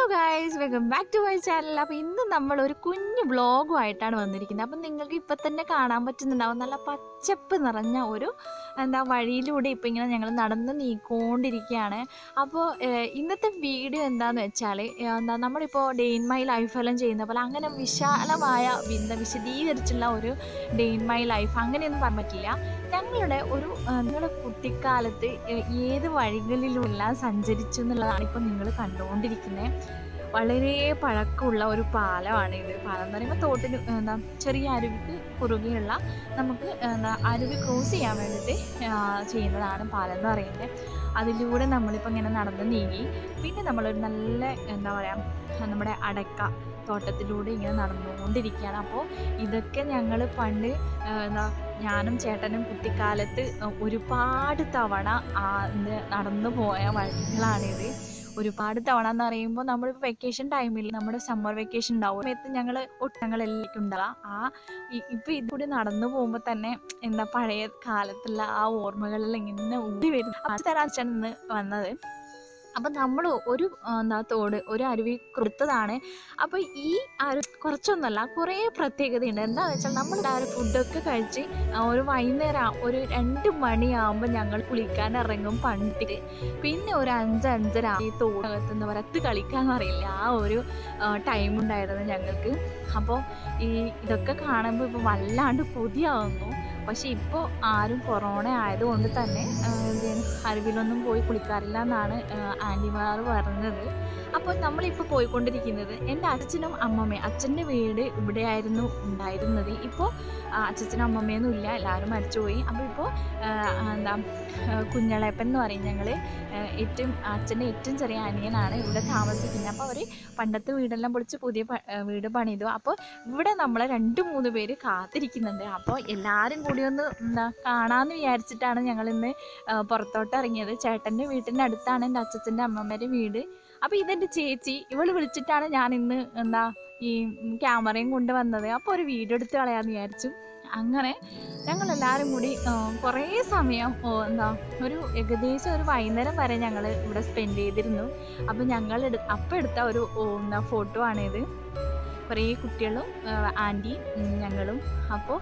guys welcome back to my channel അപ്പോൾ ഇന്ന് നമ്മൾ ഒരു കുഞ്ഞു വ്ളോഗുമായിട്ടാണ് വന്നിരിക്കുന്നത് അപ്പം നിങ്ങൾക്ക് ഇപ്പം തന്നെ കാണാൻ പറ്റുന്നുണ്ടാവും നല്ല പച്ചപ്പ് നിറഞ്ഞ ഒരു എന്താ വഴിയിലൂടെ ഇപ്പം ഇങ്ങനെ ഞങ്ങൾ നടന്ന് നീക്കൊണ്ടിരിക്കുകയാണ് അപ്പോൾ ഏഹ്, ഇന്നത്തെ വീഡിയോ എന്താണെന്ന് വെച്ചാൽ ഏഹ്, എന്താ നമ്മളിപ്പോൾ ഡേ ഇൻ മൈ ലൈഫെല്ലാം ചെയ്യുന്ന പോലെ അങ്ങനെ വിശാലമായ എന്താ വിശദീകരിച്ചുള്ള ഒരു ഡേ ഇൻ മൈ ലൈഫ് അങ്ങനെയൊന്നും പറയാൻ പറ്റില്ല ഞങ്ങളുടെ ഒരു ഏഹ്, നിങ്ങളുടെ കുട്ടിക്കാലത്ത് ഏഹ്, ഏത് വഴികളിലെല്ലാം സഞ്ചരിച്ചു എന്നുള്ളതാണ് ഇപ്പം നിങ്ങൾ കണ്ടുകൊണ്ടിരിക്കുന്നത് വളരെ പഴക്കമുള്ള ഒരു പാലമാണ് ഇത് പാലം എന്ന് പറയുമ്പോൾ തോട്ടിന് എന്താ ചെറിയ അരുവിക്ക് കുറുകെയുള്ള നമുക്ക് എന്താ അരുവി ക്രോസ് ചെയ്യാൻ വേണ്ടിയിട്ട് ആ, ചെയ്യുന്നതാണ് പാലം എന്ന് പറയുന്നത് അതിലൂടെ നമ്മളിപ്പോൾ ഇങ്ങനെ നടന്ന് നീങ്ങി പിന്നെ നമ്മളൊരു നല്ല എന്താ പറയുക നമ്മുടെ അടക്ക തോട്ടത്തിലൂടെ ഇങ്ങനെ നടന്നുകൊണ്ടിരിക്കുകയാണ് അപ്പോൾ ഇതൊക്കെ ഞങ്ങൾ പണ്ട് ആ, എന്താ ഞാനും ചേട്ടനും കുട്ടിക്കാലത്ത് ഒരുപാട് തവണ ആ, ഇത് നടന്നു പോയ വഴികളാണിത് ഒരുപാട് തവണ എന്ന് പറയുമ്പോൾ നമ്മൾ വെക്കേഷൻ ടൈമിൽ നമ്മുടെ സമ്മർ വെക്കേഷൻ ഉണ്ടാവും സമയത്ത് ഞങ്ങൾ ഒട്ടങ്ങളെല്ലാം ഉണ്ടാകാം ആ ഇ- ഇപ്പൊ ഇതിലൂടെ നടന്നു പോകുമ്പോൾ തന്നെ എന്താ പഴയ കാലത്തുള്ള ആ ഓർമ്മകളെല്ലാം ഇങ്ങനെ ഊടി വരും അത് തരാച്ചാണ് ഇന്ന് വന്നത് അപ്പം നമ്മൾ ഒരു ആ, എന്താ തോട് ഒരു അരുവി കൊടുത്തതാണ് അപ്പോൾ ഈ അരു കുറച്ചൊന്നുമല്ല കുറേ പ്രത്യേകതയുണ്ട് എന്താണെന്ന് വെച്ചാൽ നമ്മൾ ആ ഒരു ഫുഡൊക്കെ കഴിച്ച് ആ, ഒരു വൈകുന്നേരം ആ- ഒരു രണ്ട് മണിയാകുമ്പോൾ ഞങ്ങൾ കുളിക്കാൻ ഇറങ്ങും പണ്ടിട്ട് പിന്നെ ഒരു അഞ്ച് അഞ്ചര ഈ തോടകത്ത് എന്ന് പറയത്ത് കളിക്കാന്ന് അറിയില്ല ആ ഒരു ടൈം ഉണ്ടായിരുന്നു ഞങ്ങൾക്ക് അപ്പോൾ ഈ ഇതൊക്കെ കാണുമ്പോൾ ഇപ്പോൾ വല്ലാണ്ട് കൊതിയാവുന്നു പക്ഷെ ഇപ്പോൾ ആരും കൊറോണ ആയതുകൊണ്ട് തന്നെ ആ, എന്ത് അരുവിലൊന്നും പോയി കുളിക്കാറില്ല എന്നാണ് ആൻറ്റിമാർ പറഞ്ഞത് അപ്പോൾ നമ്മളിപ്പോൾ പോയിക്കൊണ്ടിരിക്കുന്നത് എൻ്റെ അച്ഛനും അമ്മമ്മയും അച്ഛൻ്റെ വീട് ഇവിടെയായിരുന്നു ഉണ്ടായിരുന്നത് ഇപ്പോൾ അച്ഛനും അമ്മമ്മയൊന്നും ഇല്ല എല്ലാവരും മരിച്ചുപോയി അപ്പോൾ ഇപ്പോൾ എന്താ ആ, കുഞ്ഞളേപ്പൻ എന്ന് പറയും ഞങ്ങൾ ഏറ്റവും അച്ഛൻ്റെ ഏറ്റവും ചെറിയ അനിയനാണ് ഇവിടെ താമസിക്കുന്നത് അപ്പോൾ അവർ പണ്ടത്തെ വീടെല്ലാം പൊളിച്ച് പുതിയ പ- ആ, വീട് പണിതു അപ്പോൾ ഇവിടെ നമ്മളെ രണ്ട് മൂന്ന് പേര് കാത്തിരിക്കുന്നുണ്ട് അപ്പോൾ എല്ലാവരും കൂടി ഒന്ന് എന്താ കാണാമെന്ന് വിചാരിച്ചിട്ടാണ് ഞങ്ങൾ ഇന്ന് ആ, പുറത്തോട്ട് ഇറങ്ങിയത് ചേട്ടൻ്റെ വീട്ടിൻ്റെ അടുത്താണ് എൻ്റെ അച്ഛൻ്റെ അമ്മമ്മേൻ്റെ വീട് അപ്പോൾ ഇതെൻ്റെ ചേച്ചി ഇവൾ വിളിച്ചിട്ടാണ് ഞാൻ ഇന്ന് എന്താ ഈ ക്യാമറയും കൊണ്ട് വന്നത് അപ്പോൾ ഒരു വീഡിയോ എടുത്ത് കളയാമെന്ന് വിചാരിച്ചു അങ്ങനെ ഞങ്ങളെല്ലാവരും കൂടി ആ, കുറേ സമയം ഓ, എന്താ ഒരു ഏകദേശം ഒരു വൈകുന്നേരം വരെ ഞങ്ങൾ ഇവിടെ സ്പെൻഡ് ചെയ്തിരുന്നു അപ്പോൾ ഞങ്ങൾ എടു അപ്പം എടുത്ത ഒരു ഓ, എന്താ ഫോട്ടോ ആണിത് കുറേ കുട്ടികളും ആൻറ്റി ഞങ്ങളും അപ്പോൾ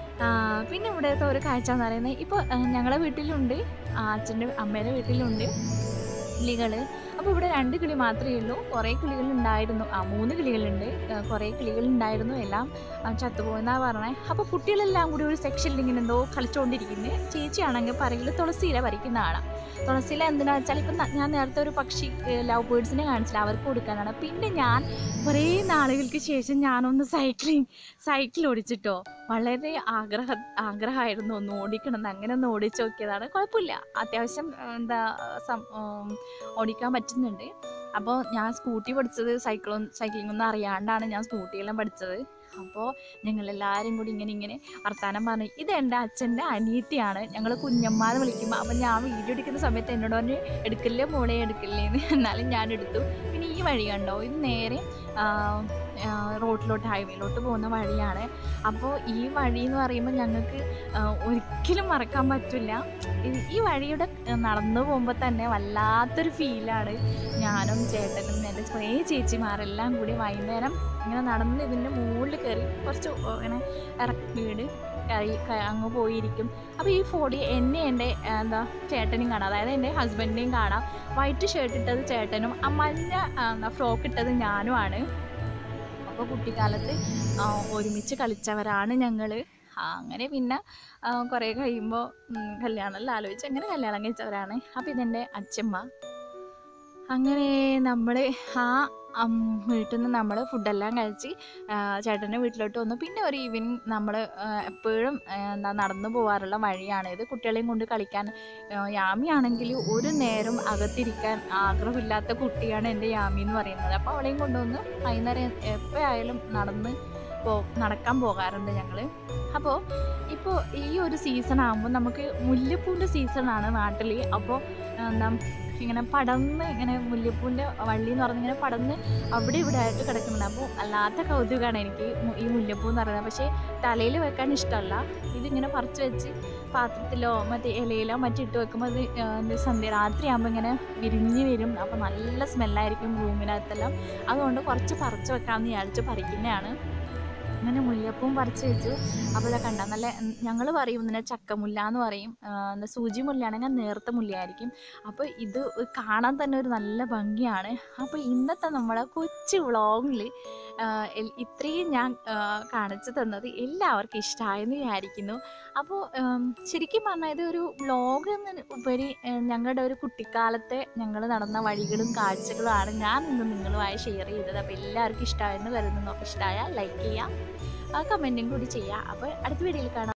പിന്നെ ഇവിടുത്തെ ഒരു കാഴ്ച എന്ന് പറയുന്നത് ഇപ്പോൾ ഞങ്ങളെ വീട്ടിലുണ്ട് ആ, അച്ഛൻ്റെ അമ്മയുടെ വീട്ടിലുണ്ട് കിളികൾ അപ്പോൾ ഇവിടെ രണ്ട് കിളി മാത്രമേ ഉള്ളൂ കുറേ കിളികൾ ഉണ്ടായിരുന്നു ആ മൂന്ന് കിളികളുണ്ട് ആ, കുറേ കിളികൾ ഉണ്ടായിരുന്നു എല്ലാം ആ, ചത്തുപോയെന്നാണ് പറഞ്ഞത് അപ്പോൾ കുട്ടികളെല്ലാം കൂടി ഒരു സെക്ഷനിൽ ഇങ്ങനെ എന്തോ കളിച്ചുകൊണ്ടിരിക്കുന്നത് ചേച്ചിയാണെങ്കിൽ പറയിൽ തുളസിയില പറിക്കുന്ന ആളാണ് തുളസിയില എന്തിനാ വെച്ചാൽ ഇപ്പം ന- ഞാൻ നേരത്തെ ഒരു പക്ഷി ലവ് ബേർഡ്സിനെ കാണിച്ചില്ല അവർക്ക് കൊടുക്കാനാണ് പിന്നെ ഞാൻ കുറേ നാളുകൾക്ക് ശേഷം ഞാനൊന്ന് സൈക്ലിങ് സൈക്കിൾ ഓടിച്ചിട്ടോ വളരെ ആഗ്രഹ ആഗ്രഹമായിരുന്നു ഒന്ന് ഓടിക്കണം എന്ന് അങ്ങനെ ഒന്ന് ഓടിച്ച് നോക്കിയതാണ് കുഴപ്പമില്ല അത്യാവശ്യം ആ, എന്താ സം- ഉം, ഓടിക്കാൻ പറ്റുന്നുണ്ട് അപ്പോൾ ഞാൻ സ്കൂട്ടി പഠിച്ചത് സൈക്കിളും സൈക്ലിംഗ് ഒന്നും അറിയാണ്ടാണ് ഞാൻ സ്കൂട്ടിയെല്ലാം പഠിച്ചത് അപ്പോൾ ഞങ്ങളെല്ലാവരും കൂടി ഇങ്ങനെ ഇങ്ങനെ വർത്താനം പറഞ്ഞു ഇത് എൻ്റെ അച്ഛൻ്റെ അനിയത്തിയാണ് ഞങ്ങൾ കുഞ്ഞമ്മാന്ന് വിളിക്കുമ്പോൾ അപ്പം ഞാൻ വീഡിയോ എടുക്കുന്ന സമയത്ത് എന്നോട് പറഞ്ഞ് എടുക്കില്ലേ മോളെ എടുക്കില്ലേ എന്ന് എന്നാലും ഞാൻ എടുത്തു പിന്നെ ഈ വഴി കണ്ടോ ഇത് നേരെ ആ, ആ, റോഡിലോട്ട് ഹൈവേയിലോട്ട് പോകുന്ന വഴിയാണ് അപ്പോൾ ഈ വഴി എന്ന് പറയുമ്പോൾ ഞങ്ങൾക്ക് ആ, ഒരിക്കലും മറക്കാൻ പറ്റില്ല ഈ- ഈ വഴിയുടെ ആ, നടന്നു പോകുമ്പോൾ തന്നെ വല്ലാത്തൊരു ഫീലാണ് ഞാനും ചേട്ടനും എൻ്റെ കുറേ ചേച്ചിമാരെല്ലാം കൂടി വൈകുന്നേരം ഇങ്ങനെ നടന്ന് ഇതിൻ്റെ മുകളിൽ കയറി കുറച്ച് ഇങ്ങനെ ഇറക്കി വീട് കയറി ക- അങ്ങ് പോയിരിക്കും അപ്പോൾ ഈ ഫോടി എന്നെ എൻ്റെ ആ, എന്താ ചേട്ടനും കാണാം അതായത് എൻ്റെ ഹസ്ബൻഡിനെയും കാണാം വൈറ്റ് ഷർട്ട് ഇട്ടത് ചേട്ടനും ആ മഞ്ഞ ആ, എന്താ ഫ്രോക്ക് ഇട്ടത് ഞാനുമാണ് അപ്പോൾ കുട്ടിക്കാലത്ത് ആ, ഒരുമിച്ച് കളിച്ചവരാണ് ഞങ്ങൾ അങ്ങനെ പിന്നെ ആ, കുറേ കഴിയുമ്പോൾ കല്യാണമെല്ലാം ആലോചിച്ച് അങ്ങനെ കല്യാണം കഴിച്ചവരാണ് അപ്പോൾ ഇതെൻ്റെ അച്ഛമ്മ അങ്ങനെ നമ്മൾ ആ അം, വീട്ടിൽ നിന്ന് നമ്മൾ ഫുഡെല്ലാം കഴിച്ച് ആ, ചേട്ടൻ്റെ വീട്ടിലോട്ട് വന്നു പിന്നെ ഒരു ഈവനിങ് നമ്മൾ എപ്പോഴും ആ, എന്താ നടന്നു പോകാറുള്ള വഴിയാണിത് കുട്ടികളെയും കൊണ്ട് കളിക്കാൻ ആ, യാമി ആണെങ്കിൽ ഒരു നേരം അകത്തിരിക്കാൻ ആഗ്രഹമില്ലാത്ത കുട്ടിയാണ് എൻ്റെ യാമി എന്ന് പറയുന്നത് അപ്പോൾ അവളെയും കൊണ്ടുവന്ന് വൈകുന്നേരം എപ്പോഴായാലും നടന്ന് പോ നടക്കാൻ പോകാറുണ്ട് ഞങ്ങൾ അപ്പോൾ ഇപ്പോൾ ഈ ഒരു സീസൺ ആകുമ്പോൾ നമുക്ക് മുല്ലപ്പൂവിൻ്റെ സീസണാണ് നാട്ടിൽ അപ്പോൾ എന്താ ഇങ്ങനെ പടർന്ന് ഇങ്ങനെ മുല്ലപ്പൂവിൻ്റെ വള്ളി എന്ന് പറഞ്ഞ് ഇങ്ങനെ പടർന്ന് അവിടെ ഇവിടെ ആയിട്ട് കിടക്കുന്നുണ്ട് അപ്പോൾ അല്ലാത്ത കൗതുകമാണ് എനിക്ക് മു- ഈ മുല്ലപ്പൂ എന്ന് പറയുന്നത് പക്ഷേ തലയിൽ വെക്കാൻ ഇഷ്ടമല്ല ഇതിങ്ങനെ പറിച്ച് വെച്ച് പാത്രത്തിലോ മറ്റേ ഇലയിലോ മറ്റിട്ട് വെക്കുമ്പോൾ അത് ആ, എന്താ സന്ധ്യ രാത്രിയാകുമ്പോൾ ഇങ്ങനെ വിരിഞ്ഞ് വരും അപ്പോൾ നല്ല സ്മെല്ലായിരിക്കും റൂമിനകത്തെല്ലാം അതുകൊണ്ട് കുറച്ച് പറിച്ച് വെക്കാമെന്ന് വിചാരിച്ച് പറിക്കുന്നതാണ് അങ്ങനെ മുല്ലപ്പൂവും പറിച്ച് വെച്ചു അപ്പോൾ ഇതാ കണ്ട നല്ല ഞങ്ങൾ പറയും ഇതിനെ ചക്കമുല്ല എന്ന് പറയും ആ, എന്താ സൂചി മുല്ലയാണെങ്കിൽ നേർത്ത മുല്ലയായിരിക്കും അപ്പോൾ ഇത് കാണാൻ തന്നെ ഒരു നല്ല ഭംഗിയാണ് അപ്പോൾ ഇന്നത്തെ നമ്മളെ കൊച്ചു വ്ളോഗിൽ ഇത്രയും ഞാൻ ആ, കാണിച്ചു തന്നത് എല്ലാവർക്കും ഇഷ്ടമായെന്ന് വിചാരിക്കുന്നു അപ്പോൾ ഉം, ശരിക്കും പറഞ്ഞാൽ ഇത് ഒരു വ്ളോഗ് എന്ന് ഉപരി ഏഹ്, ഞങ്ങളുടെ ഒരു കുട്ടിക്കാലത്തെ ഞങ്ങൾ നടന്ന വഴികളും കാഴ്ചകളുമാണ് ഞാൻ ഇന്ന് നിങ്ങളുമായി ഷെയർ ചെയ്തത് അപ്പോൾ എല്ലാവർക്കും ഇഷ്ടമായെന്ന് കരുതുന്നു ഇഷ്ടമായാൽ ലൈക്ക് ചെയ്യുക കമൻറ്റും കൂടി ചെയ്യുക അപ്പോൾ അടുത്ത വീഡിയോയിൽ കാണാം